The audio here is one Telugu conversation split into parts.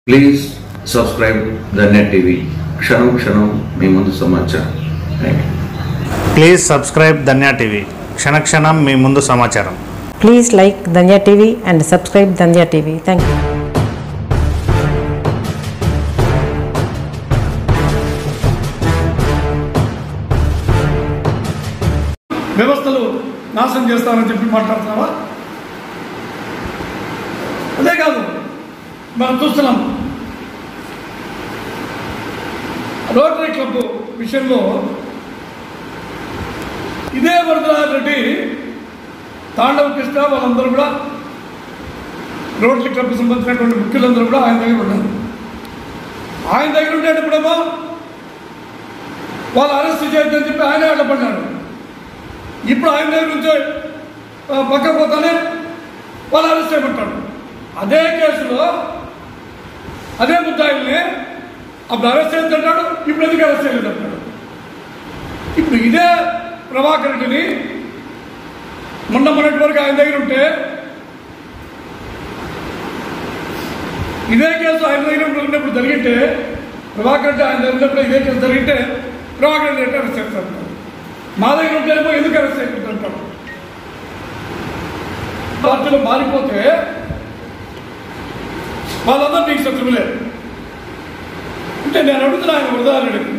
Please subscribe the net TV క్షణం క్షణం మీ ముందు సమాచారం థ్యాంక్ యూ ప్లీజ్ సబ్స్క్రైబ్ ధన్యా టీవీ క్షణక్షణం మీ ముందు సమాచారం Please like Danya TV and subscribe Danya TV. Thank you. వ్యవస్థలు నాశనం చేస్తారని చెప్పి మాట్లాడుతున్నావా అదే కాదు మనం చూస్తున్నాం రోటరీ క్లబ్ విషయంలో ఇదే వరదరాజరెడ్డి తాండవ కృష్ణ వాళ్ళందరూ కూడా రోటరీ క్లబ్కి సంబంధించినటువంటి ముఖ్యులందరూ కూడా ఆయన దగ్గర ఉన్నారు ఆయన దగ్గర ఉండేటప్పుడేమో వాళ్ళు అరెస్ట్ చేయొద్దని చెప్పి ఆయనే అడ్డపడ్డాడు ఇప్పుడు ఆయన దగ్గర నుంచి ఆ, పక్కకు పోతానే వాళ్ళు అరెస్ట్ చేయమంటాడు అదే కేసులో అదే ముద్దాయిల్ని అప్పుడు అరెస్ట్ చేద్దంటాడు ఇప్పుడు ఎందుకు అరెస్ట్ చేయలేదంటాడు ఇప్పుడు ఇదే ప్రభాకర్ రెడ్డిని మొన్న మొన్నటి వరకు ఆయన దగ్గర ఉంటే ఇదే కేసు ఆయన దగ్గర ఉన్నప్పుడు జరిగితే ప్రభాకర్ రెడ్డి ఆయన దగ్గర ఉన్నప్పుడు ఇదే కేసు జరిగితే ప్రభాకర్ రెడ్డి అంటే అరెస్ట్ చేస్తారు మా దగ్గర ఉంటేనేమో ఎందుకు అరెస్ట్ చేయకుంటుంటాం పార్టీలో మారిపోతే వాళ్ళందరూ నీకు శత్రువులే అంటే నేను అడుగుతున్నా ఆయన వృధారెడ్డికి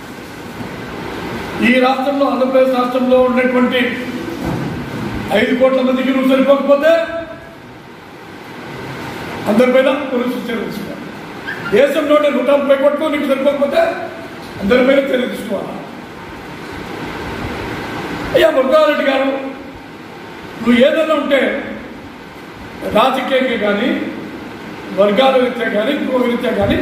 ఈ రాష్ట్రంలో ఆంధ్రప్రదేశ్ రాష్ట్రంలో ఉన్నటువంటి ఐదు కోట్ల మందికి నువ్వు సరిపోకపోతే అందరిపైన పోలీసులు చర్య తీసుకోవాలి దేశంలోనే నూట ముప్పై కోట్లు నీకు సరిపోకపోతే అందరిపైన చర్య తీసుకోవాలి అయ్యా మురళారెడ్డి గారు నువ్వు ఏదైనా ఉంటే రాజకీయంగా కానీ వర్గాల రీత్యా కానీ ఇంకో రీత్యా కానీ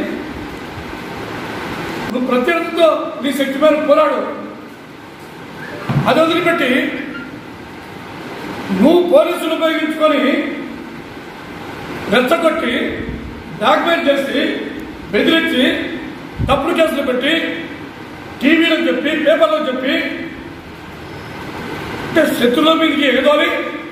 నువ్వు ప్రత్యర్థితో నీ శక్తి మీద పోరాడు అది వదిలిపెట్టి నువ్వు పోలీసులు ఉపయోగించుకొని రెచ్చగొట్టి డాక్యుమెంట్ చేసి బెదిరించి తప్పుడు కేసులు పెట్టి టీవీలో చెప్పి పేపర్లో చెప్పి అంటే శత్రువుల మీదకి ఎగదోలి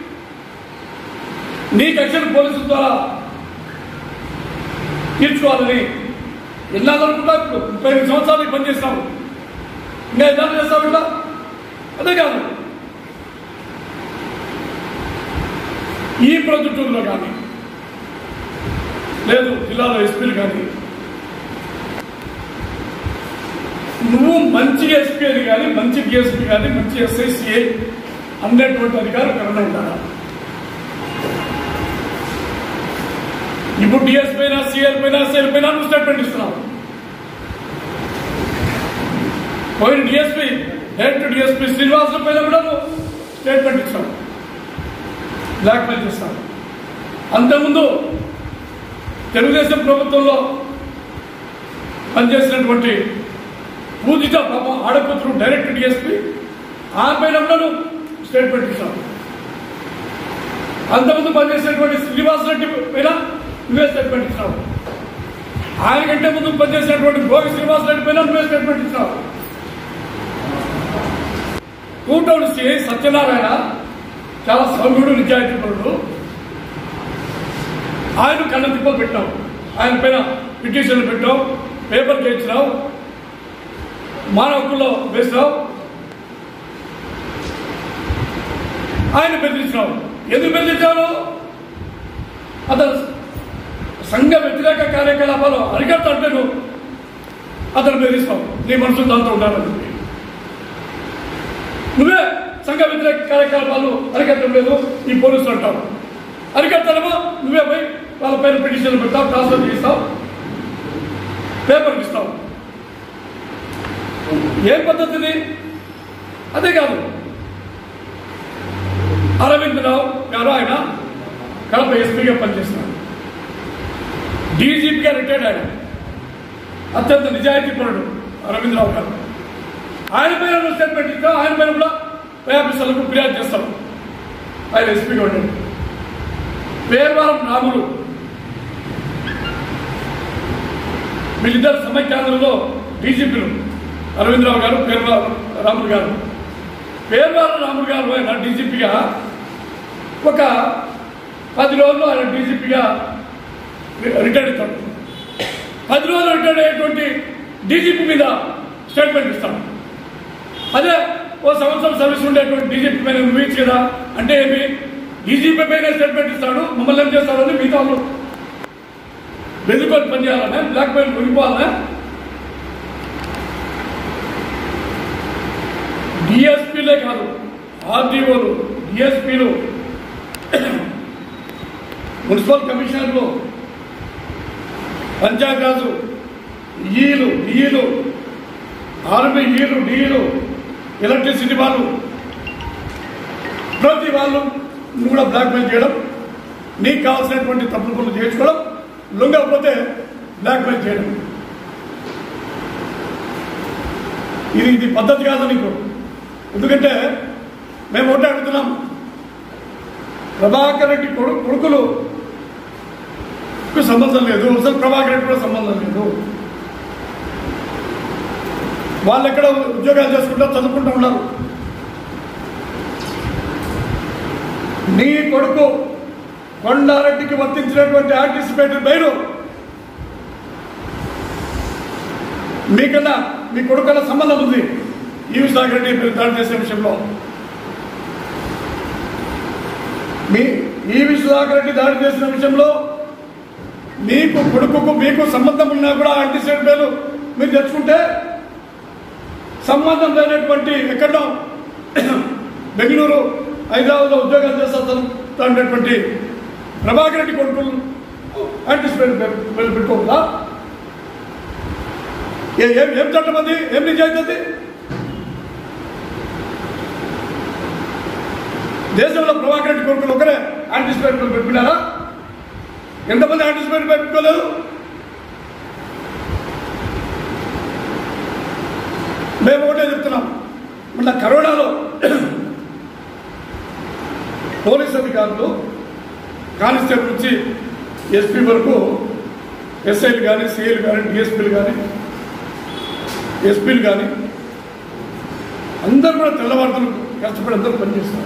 నీ కక్షను పోలీసుల ద్వారా తీర్చుకోవాలని ఎన్నాళ్ళనుకుంటా ఇప్పుడు ముప్పై ఐదు సంవత్సరాలు పని చేస్తాము ఇంకా ఎన్నాళ్ళు చేస్తావు ఇట్లా అదే కాదు ఈ ప్రొద్దుటూరులో కానీ లేదు జిల్లాలో ఎస్పీలు కానీ నువ్వు మంచి ఎస్పీ అని కానీ మంచి డిఎస్పీ కానీ మంచి ఎస్ఐసిఐ అన్నటువంటి అధికారం ఎక్కడన్నా ఉండాలా ఇప్పుడు డిఎస్పీ అయినా సిఎల్ పైన ఎస్ఐల్ పైన నువ్వు స్టేట్మెంట్ ఇస్తున్నావు పోయిన డిఎస్పీ డైరెక్టర్ డిఎస్పీ శ్రీనివాసుల పైన కూడా నువ్వు స్టేట్మెంట్ ఇచ్చావు బ్లాక్ మెయిల్ చేస్తావు అంతకుముందు తెలుగుదేశం ప్రభుత్వంలో పనిచేసినటువంటి పూజిత పాపం ఆడపత్రుడు డైరెక్ట్ డిఎస్పీ ఆ పైన కూడా నువ్వు స్టేట్మెంట్ ఇచ్చావు అంతకుముందు పనిచేసినటువంటి శ్రీనివాస్ రెడ్డి పైన నువ్వే స్టేట్మెంట్ ఇచ్చావు ఆయన కంటే ముందు పనిచేసినటువంటి భోగి శ్రీనివాస్ రెడ్డి పైన నువ్వే స్టేట్మెంట్ ఇచ్చావు కూటౌన్ సిఐ సత్యనారాయణ చాలా సౌమ్యుడు నిజాయితీపరుడు ఆయన కళ్ళ తిప్పలు పెట్టావు ఆయన పైన పిటిషన్లు పెట్టావు పేపర్ చేయించినావు మానవ హక్కుల్లో వేసినావు ఆయన బెదిరించినావు ఎందుకు బెదిరించావు అతను సంఘ వ్యతిరేక కార్యకలాపాలు అరికడతంటే నువ్వు అతను బెదిరిస్తావు నీ మనసు దాంతో ఉండాలని చెప్పి నువ్వే సంఘ వ్యతిరేక కార్యకలాపాలు అరికట్టడం లేదు ఈ పోలీసులు అంటావు అరికట్టడమో నువ్వే పోయి వాళ్ళ పైన పిటిషన్లు పెడతావు ట్రాన్స్ఫర్ చేస్తావు పేపర్ ఇస్తావు ఏం పద్ధతి ఇది అదే కాదు అరవింద్ రావు గారు ఆయన కడప ఎస్పీగా పనిచేస్తున్నారు డీజీపీగా రిటైర్డ్ ఆయన అత్యంత నిజాయితీపరుడు అరవింద్ రావు గారు ఆయన పైన నువ్వు స్టేట్మెంట్ ఇస్తావు ఆయన పైన కూడా పై ఆఫీసర్లకు ఫిర్యాదు చేస్తావు ఆయన ఎస్పీగా ఉండాడు పేర్వారం రాములు వీళ్ళిద్దరు సమైక్యాంధ్రంలో డీజీపీలు అరవిందరావు గారు పేర్వారం రాములు గారు పేర్వారం రాములు గారు ఆయన డీజీపీగా ఒక పది రోజులు ఆయన డీజీపీగా రిటైర్ అవుతాడు పది రోజులు రిటైర్డ్ అయ్యేటువంటి డీజీపీ మీద స్టేట్మెంట్ ఇస్తాడు అదే ఓ సంవత్సరం సర్వీస్ ఉండేటువంటి డీజీపీ పైన నువ్వు కదా అంటే ఏమి డీజీపీ పైన స్టేట్మెంట్ ఇస్తాడు మమ్మల్ని ఏం చేస్తాడని మిగతా వాళ్ళు బెదిరికొని పనిచేయాలనే బ్లాక్ మెయిల్ కొనిపోవాలనే డిఎస్పీలే కాదు ఆర్డీఓలు డిఎస్పీలు మున్సిపల్ కమిషనర్లు పంచాయతీరాజు ఈలు డిఈలు ఆర్మీ ఈలు డిఈలు ఎలక్ట్రిసిటీ వాళ్ళు ప్రతి వాళ్ళు నువ్వు కూడా బ్లాక్మెయిల్ చేయడం నీకు కావాల్సినటువంటి తప్పుడు పనులు చేయించుకోవడం లొంగకపోతే బ్లాక్మెయిల్ చేయడం ఇది ఇది పద్ధతి కాదు నీకు ఎందుకంటే మేము ఒకటే అడుగుతున్నాం ప్రభాకర్ రెడ్డి కొడుకు కొడుకులు కు సంబంధం లేదు అసలు ప్రభాకర్ రెడ్డి కూడా సంబంధం లేదు వాళ్ళు ఎక్కడ ఉద్యోగాలు చేసుకుంటా చదువుకుంటూ ఉన్నారు నీ కొడుకు కొండారెడ్డికి వర్తించినటువంటి ఆర్టిసిపేటెడ్ బయలు మీకన్నా మీ కొడుకన్నా సంబంధం ఉంది ఈ విశాఖ రెడ్డి మీరు దాడి చేసే విషయంలో మీ ఈ విశ్వనాథ రెడ్డి దాడి చేసిన విషయంలో మీకు కొడుకుకు మీకు సంబంధం ఉన్నా కూడా యాంటీసైడ్ పేరు మీరు తెచ్చుకుంటే సంబంధం లేనటువంటి ఎక్కడో బెంగళూరు హైదరాబాద్లో ఉద్యోగాలు చేస్తున్నటువంటి ప్రభాకర్ రెడ్డి కొడుకులు యాంటీసిపేట్ పేరు పెట్టుకోకుండా ఏ- ఏం ఏం చట్టం అది ఏం నిజాయితీ అది దేశంలో ప్రభాకర్ రెడ్డి కొడుకులు ఒకరే యాంటిసిపేట్ పెట్టుకున్నారా ఎంతమంది యాంటిసిపేట్ పెట్టుకోలేదు మేము ఒకటే చెప్తున్నాం మొన్న కరోనాలో పోలీస్ అధికారులు కానిస్టేబుల్ నుంచి ఎస్పీ వరకు ఎస్ఐలు కానీ సిఐలు కానీ డిఎస్పీలు కానీ ఎస్పీలు కానీ అందరూ కూడా తెల్లవారులు కష్టపడి అందరూ పనిచేస్తున్నారు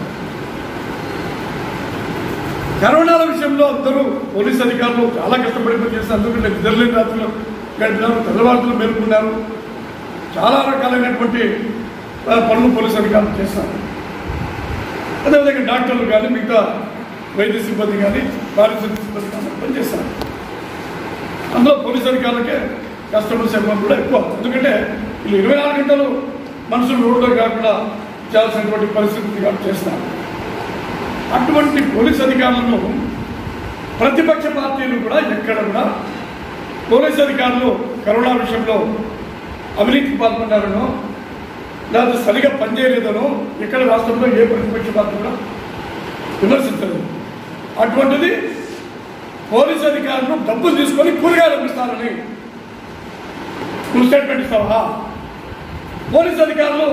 కరోనాల విషయంలో అందరూ పోలీస్ అధికారులు చాలా కష్టపడి పనిచేస్తారు అందరూ నిద్రలేని రాత్రులు గడిపినారు తెల్లవారులు మేలుకున్నారు చాలా రకాలైనటువంటి ఆ, పనులు పోలీస్ అధికారులు చేస్తారు అదేవిధంగా డాక్టర్లు కానీ మిగతా వైద్య సిబ్బంది కానీ పారిశుద్ధ్య సిబ్బంది కానీ పనిచేస్తారు అందులో పోలీస్ అధికారులకే కస్టమర్ సేవ కూడా ఎక్కువ ఎందుకంటే వీళ్ళు ఇరవై నాలుగు గంటలు మనుషులు రోడ్లో కాకుండా చేయాల్సినటువంటి పరిస్థితి కాబట్టి చేస్తారు అటువంటి పోలీస్ అధికారులను ప్రతిపక్ష పార్టీలు కూడా ఎక్కడ కూడా పోలీస్ అధికారులు కరోనా విషయంలో అవినీతికి పాల్గొన్నారనో లేదా సరిగా పనిచేయలేదనో ఇక్కడ రాష్ట్రంలో ఏ ప్రతిపక్ష పార్టీ కూడా విమర్శించలేదు అటువంటిది పోలీస్ అధికారులు డబ్బులు తీసుకొని కూరగాయలు అమ్మిస్తారని నువ్వు స్టేట్మెంట్ ఇస్తావా పోలీస్ అధికారులు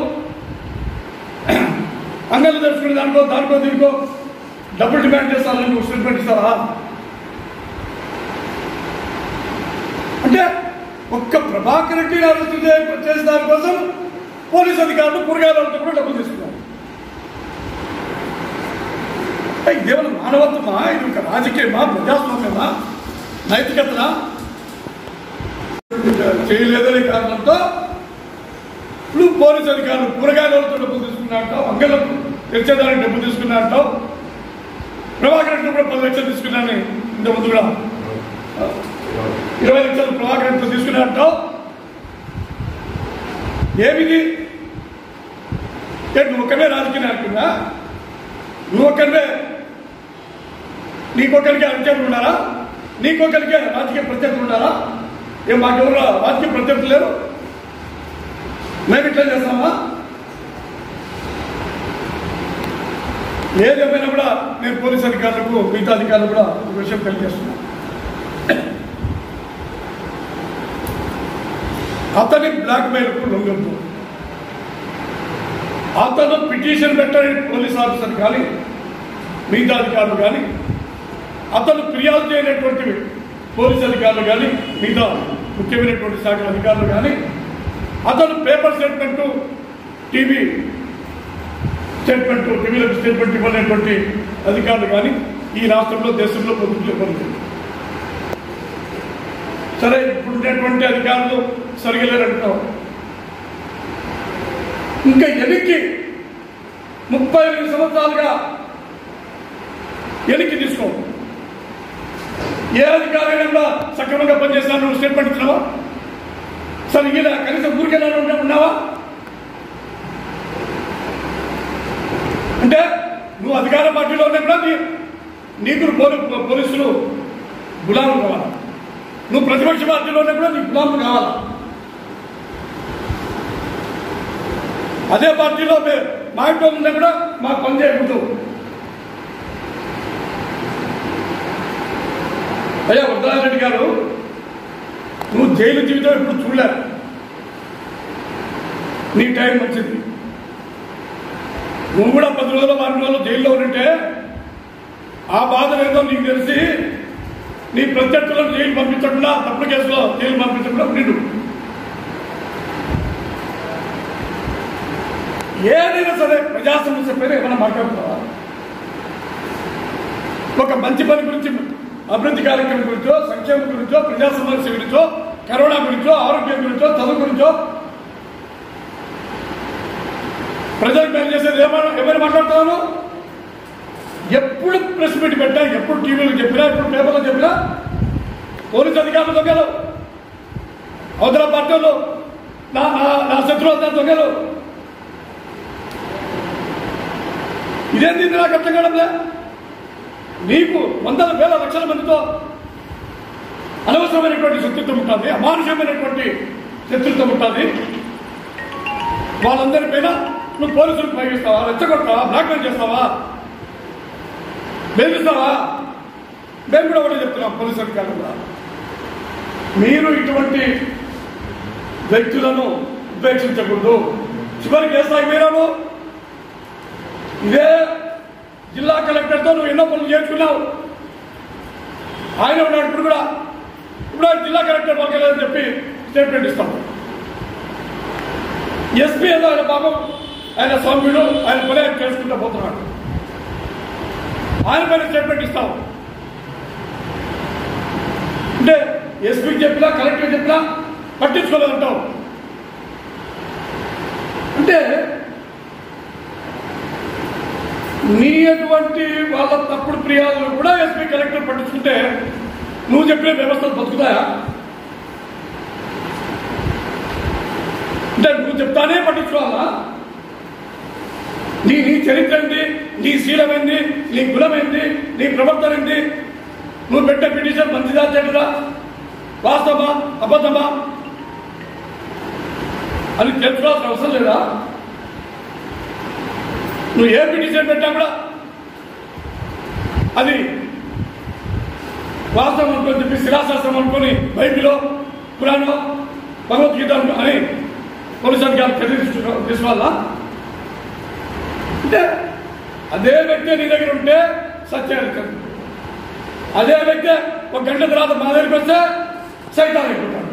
అంగళ్ళు తెచ్చుకునే దానికో దానికో దీనికో డబ్బులు డిమాండ్ చేస్తారని నువ్వు స్టేట్మెంట్ ఇస్తావా అంటే ఒక్క ప్రభాకర్ రెడ్డిని అరెస్ట్ చే- చేసిన దానికోసం పోలీస్ అధికారులు కూరగాయల వాళ్ళతో కూడా డబ్బులు తీసుకున్నారు అంటే ఇదేమైనా మానవత్వమా ఇది ఒక రాజకీయమా ప్రజాస్వామ్యమా నైతికతనా చేయలేదనే కారణంతో నువ్వు పోలీస్ అధికారులు కూరగాయల వాళ్ళతో డబ్బులు తీసుకున్నాంటావు అంగళ్ళకు తెచ్చేదానికి డబ్బులు తీసుకున్నాంటావు ప్రభాకర్ రెడ్డి కూడా పది లక్షలు తీసుకున్నాను ఇంత ముందు కూడా ఇరవై లక్షలు ప్రభాకర్ రెడ్డితో తీసుకున్నాంటావు ఏమిది ఏ నువ్వు ఒక్కనే రాజకీయ నాయకుడినా నువ్వు ఒక్కరివే నీకొక్కరికే అధికారులు ఉన్నారా నీకొక్కరికే రాజకీయ ప్రత్యర్థులు ఉన్నారా ఏం మాకెవరు రాజకీయ ప్రత్యర్థులు లేరు మేము ఇట్లా చేస్తామా ఏదేమైనా కూడా నేను పోలీస్ అధికారులకు మిగతా అధికారులు కూడా ఒక విషయం తెలియజేస్తున్నా అతని బ్లాక్ మెయిల్కు లొంగొద్దు అతను పిటిషన్ పెట్టని పోలీస్ ఆఫీసర్ కానీ మిగతా అధికారులు కానీ అతను ఫిర్యాదు చేయనటువంటి పోలీస్ అధికారులు కానీ మిగతా ముఖ్యమైనటువంటి శాఖల అధికారులు కానీ అతను పేపర్ స్టేట్మెంట్ టీవీ స్టేట్మెంట్ టీవీలకు స్టేట్మెంట్ ఇవ్వలేటువంటి అధికారులు కానీ ఈ రాష్ట్రంలో దేశంలో పొందుతులు ఎవరు లేరు. సరే ఇప్పుడు ఉండేటువంటి అధికారులు సరిగా లేరంటావు ఇంకా వెనక్కి ముప్పై ఐదు సంవత్సరాలుగా వెనక్కి తీసుకో ఏ అధికారైనా కూడా సక్రమంగా పనిచేస్తాను నువ్వు స్టేట్మెంట్ ఇచ్చినావా సరే ఇలా కనీసం ఊరికెళ్ళాలని ఉన్నావా అంటే నువ్వు అధికార పార్టీలో ఉన్నా కూడా నీ నీకు పోలీ పోలీసులు గులాములు కావాలి నువ్వు ప్రతిపక్ష పార్టీలో ఉన్నా కూడా నీకు గులాములు కావాలా అదే పార్టీలో మే- మా ఇంట్లో ఉన్నా కూడా మాకు పని చేయకూడదు అయ్యా వరదరాజరెడ్డి గారు నువ్వు జైలు జీవితం ఎప్పుడు చూడలే నీ టైం వచ్చింది నువ్వు కూడా పది రోజులు వారం రోజులు జైల్లో ఉంటే ఆ బాధ ఏదో నీకు తెలిసి నీ ప్రత్యర్థులను జైలు పంపించకుండా తప్పుడు కేసులో జైలు పంపించకుండా నిండు ఏదైనా సరే ప్రజా సమస్య పేరు ఏమైనా మాట్లాడుతున్నావా ఒక మంచి పని గురించి అభివృద్ధి కార్యక్రమం గురించో సంక్షేమం గురించో ప్రజా సమస్య గురించో కరోనా గురించో ఆరోగ్యం గురించో చదువు గురించో ప్రజలకు మేలు చేసేది ఏమైనా ఎవరు మాట్లాడుతున్నాను ఎప్పుడు ప్రెస్ మీట్ పెట్టా ఎప్పుడు టీవీలో చెప్పినా ఎప్పుడు పేపర్లో చెప్పినా పోలీస్ అధికారులు దొంగలు అవతల పార్టీలు నా నా- నా శత్రువు అంతా దొంగలు ఇదేంది నాకు అర్థం కావడంలే నీకు వందల వేల లక్షల మందితో అనవసరమైనటువంటి శత్రుత్వం ఉంటుంది అమానుషమైనటువంటి శత్రుత్వం ఉంటుంది వాళ్ళందరి పైన నువ్వు పోలీసులకు ప్రయోగిస్తావా రెచ్చగొడతావా బ్లాక్మెయిల్ చేస్తావా బెదిరిస్తావా మేము కూడా ఒకటి చెప్తున్నాం పోలీసు అధికారులు కూడా మీరు ఇటువంటి వ్యక్తులను ఉపేక్షించకూడదు చివరికి ఏ స్థాయి పోయినాను ఇదే జిల్లా కలెక్టర్తో నువ్వు ఎన్నో పనులు చేర్చుకున్నావు ఆయన ఉన్నాడు ఇప్పుడు కూడా ఇప్పుడు ఆయన జిల్లా కలెక్టర్ పలకలేదని చెప్పి స్టేట్మెంట్ ఇస్తాం ఎస్పీ ఏదో ఆయన పాపం ఆయన సౌమ్యుడు ఆయన పని ఆయన చేసుకుంటూ పోతున్నాడు ఆయన పైన స్టేట్మెంట్ ఇస్తాం అంటే ఎస్పీకి చెప్పినా కలెక్టర్ చెప్పినా పట్టించుకోలేదంటావు అంటే నీ అటువంటి వాళ్ళ తప్పుడు ఫిర్యాదులు కూడా ఎస్పీ కలెక్టర్ పట్టించుకుంటే నువ్వు చెప్పిన వ్యవస్థలు బతుకుతాయా అంటే నువ్వు చెప్తానే పట్టించుకోవాలా నీ నీ చరిత్ర ఏంది నీ శీలం ఏంది నీ గుణం ఏంది నీ ప్రవర్తన ఏంది నువ్వు పెట్టే పిటిషన్ మంచిదా చెడుదా వాస్తవమా అబద్ధమా అని తెలుసుకోవాల్సిన అవసరం లేదా నువ్వు ఏ పిటిషన్ పెట్టా కూడా అది వాస్తవం అనుకొని చెప్పి శిలాశాస్త్రం అనుకొని బైబిలో పురాణం భగవద్గీత అనుకో- అని పోలీసు అధికారులు చర్య తీసుకోవాలా అంటే అదే వ్యక్తి నీ దగ్గర ఉంటే సత్యాన్ని అదే వ్యక్తి ఒక గంట తర్వాత మా దగ్గరికి వస్తే సైతాన్ అయిపోతాడు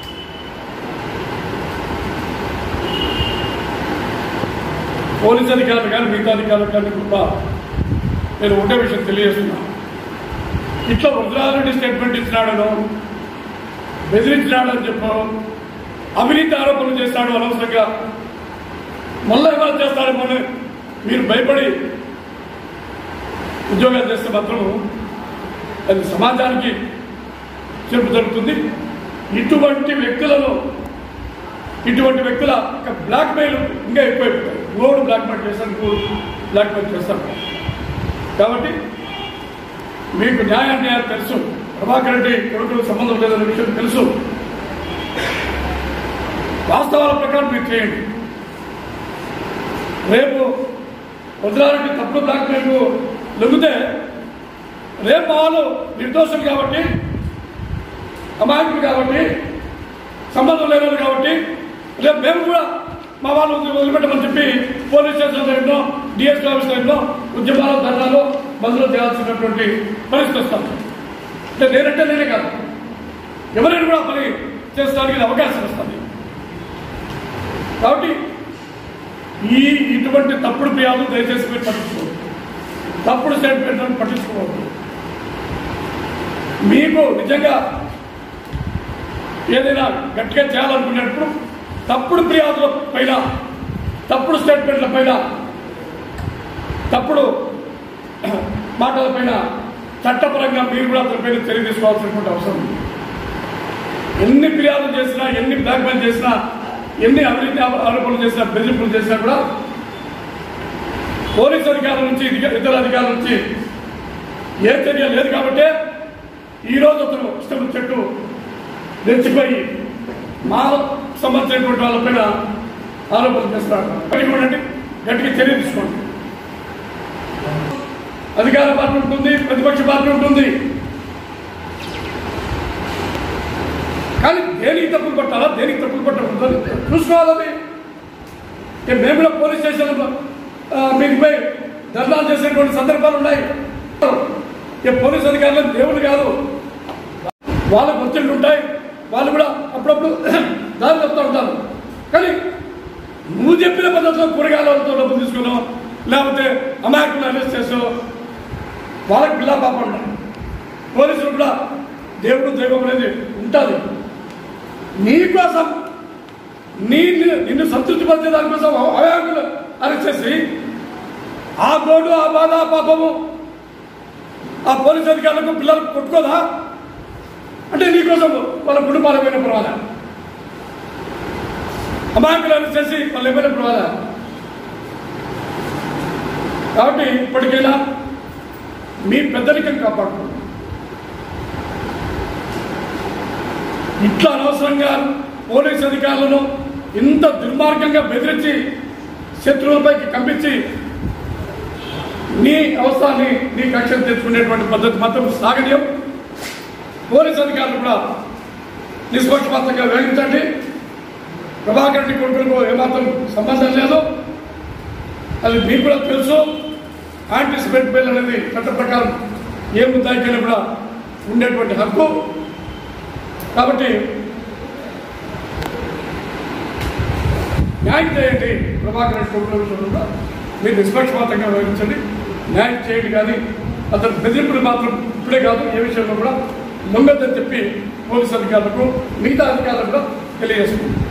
పోలీస్ అధికారులు కానీ మిగతా అధికారులు కానీ కూడా నేను ఒకటే విషయం తెలియజేస్తున్నా ఇట్లా వజ్రారెడ్డి స్టేట్మెంట్ ఇచ్చినాడను బెదిరించినాడని చెప్పు అవినీతి ఆరోపణలు చేస్తాడు అనవసరంగా మళ్ళీ ఎవరు చేస్తారేమో అని మీరు భయపడి ఉద్యోగాలు చేస్తే మాత్రము అది సమాజానికి చెరుపు జరుగుతుంది ఇటువంటి వ్యక్తులను ఇటువంటి వ్యక్తుల యొక్క బ్లాక్మెయిల్ ఇంకా ఎక్కువైపోతాయి ఓడు బ్లాక్మెయిల్ చేస్తాను ఇంకోడు బ్లాక్మెయిల్ చేస్తాను కాబట్టి మీకు న్యాయ న్యాయం తెలుసు ప్రభాకర్ రెడ్డి కొడుకులకు సంబంధం లేదనే విషయం తెలుసు వాస్తవాల ప్రకారం మీరు చేయండి రేపు వదిలారెడ్డి తప్పుడు బ్లాక్మెయిల్ లొంగితే రేపు వాళ్ళు నిర్దోషులు కాబట్టి అమాయకులు కాబట్టి సంబంధం లేనివారు కాబట్టి రేపు మేము కూడా మా వాళ్ళు వదిలిపెట్టమని చెప్పి పోలీస్ స్టేషన్లో ఎన్నో డిఎస్పీ ఆఫీస్లో ఎన్నో ఉద్యమాలు ధర్నాలు బంధువులు చేయాల్సినటువంటి పరిస్థితి వస్తాం అంటే నేనంటే నేనే కాదు ఎవరైనా కూడా పని చేసడానికి ఇది అవకాశం వస్తుంది కాబట్టి ఈ ఇటువంటి తప్పుడు ప్రియాలు దయచేసి మీరు పట్టించుకోవద్దు తప్పుడు స్టేట్మెంట్లను పట్టించుకోవద్దు మీకు నిజంగా ఏదైనా గట్టిగా చేయాలనుకునేటప్పుడు తప్పుడు ఫిర్యాదుల పైన తప్పుడు స్టేట్మెంట్ల పైన తప్పుడు మాటల పైన చట్టపరంగా మీరు కూడా అతనిపైన చర్య తీసుకోవాల్సినటువంటి అవసరం ఉంది ఎన్ని ఫిర్యాదులు చేసినా ఎన్ని బ్లాక్మెయిల్ చేసినా ఎన్ని అవినీతి ఆరో- ఆరోపణలు చేసినా బెదిరింపులు చేసినా కూడా పోలీసు అధికారుల నుంచి ఇదిగ- ఇతర అధికారుల నుంచి ఏ చర్య లేదు కాబట్టి ఈరోజు అతను ఇష్టం చెట్టు రెచ్చిపోయి మా సంబంధించినటువంటి వాళ్ళపైన ఆరోపణలు చేస్తున్నాడు గట్టిగా ఉండండి గట్టిగా చర్య తీసుకోండి అధికార పార్టీ ఉంటుంది ప్రతిపక్ష పార్టీ ఉంటుంది కానీ దేనికి తప్పులు పట్టాలా దేనికి తప్పులు పట్టకూడదు చూసుకోవాలని ఇక మేము కూడా పోలీస్ స్టేషన్లో మీకుపై ధర్నాలు చేసేటువంటి సందర్భాలు ఉన్నాయి ఇక పోలీస్ అధికారులు దేవుడు కాదు వాళ్ళకు ఒత్తిళ్ళు ఉంటాయి వాళ్ళు కూడా అప్పుడప్పుడు దారి తప్పుతూ ఉంటారు కానీ నువ్వు చెప్పిన పద్ధతిలో కూరగాయలతో డబ్బులు తీసుకున్నావు లేకపోతే అమాయకులు అరెస్ట్ చేసావు వాళ్ళకి పిల్ల పాప ఉంటాయి పోలీసులు కూడా దేవుడు దైవం అనేది ఉంటుంది నీకోసం నీ నిన్ను సంతృప్తిపరిచే దానికోసం అమాయకులు అరెస్ట్ చేసి ఆ గోడు ఆ బాధ ఆ పాపము ఆ పోలీస్ అధికారులకు పిల్లలకు కొట్టుకోదా అంటే నీకోసం వాళ్ళ కుటుంబాల పైన పర్వాలా అమాయకులను చేసి వాళ్ళు ఏమైనా పర్వాలా కాబట్టి ఇప్పటికైనా మీ పెద్దరికం కాపాడుకోండి ఇట్లా అనవసరంగా పోలీస్ అధికారులను ఇంత దుర్మార్గంగా బెదిరించి శత్రువులపైకి కంపించి నీ అవసరాన్ని నీ కక్షలు తెచ్చుకునేటువంటి పద్ధతి మాత్రం సాగనీయం పోలీస్ అధికారులు కూడా నిష్పక్షపాతంగా వ్యవహరించండి ప్రభాకర్ రెడ్డి కొడుకులకు ఏమాత్రం సంబంధం లేదు అది మీకు కూడా తెలుసు యాంటిసిపేట్ బిల్ అనేది చట్ట ప్రకారం ఏ ముద్దాయికైనా కూడా ఉండేటువంటి హక్కు కాబట్టి న్యాయం చేయండి ప్రభాకర్ రెడ్డి కొడుకుల విషయంలో కూడా మీరు నిష్పక్షపాతంగా వ్యవహరించండి న్యాయం చేయండి కానీ అతను బెదిరింపులు మాత్రం ఇప్పుడే కాదు ఏ విషయంలో కూడా లొంగద్దని చెప్పి పోలీస్ అధికారులకు మిగతా అధికారులకు కూడా తెలియజేస్తుంది